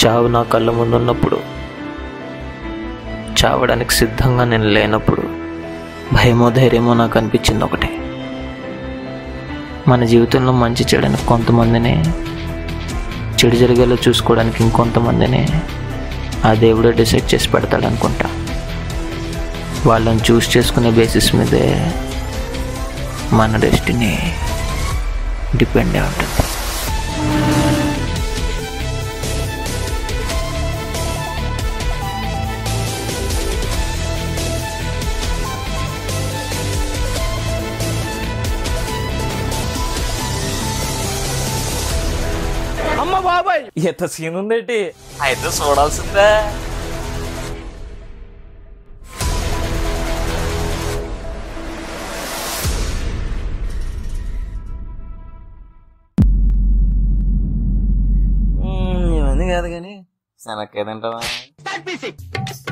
చావు నా కళ్ళ ముందున్నప్పుడు చావడానికి సిద్ధంగా నేను లేనప్పుడు భయమో ధైర్యమో నాకు అనిపించింది ఒకటే మన జీవితంలో మంచి చెడని కొంతమందిని చెడు జరిగేలా చూసుకోవడానికి ఇంకొంతమందిని ఆ దేవుడే డిసైడ్ చేసి పెడతాడు అనుకుంటా వాళ్ళని చూస్ చేసుకునే బేసిస్ మీదే మన డెస్టినీ డిపెండ్ అయి ఉంటుంది అమ్మ బాబాయ్ ఎంత సీన్ ఉందేటి అయితే చూడాల్సిందే మ్మ్, ఇవన్నీ కాదు కానీ శనక్కాయ తింటావా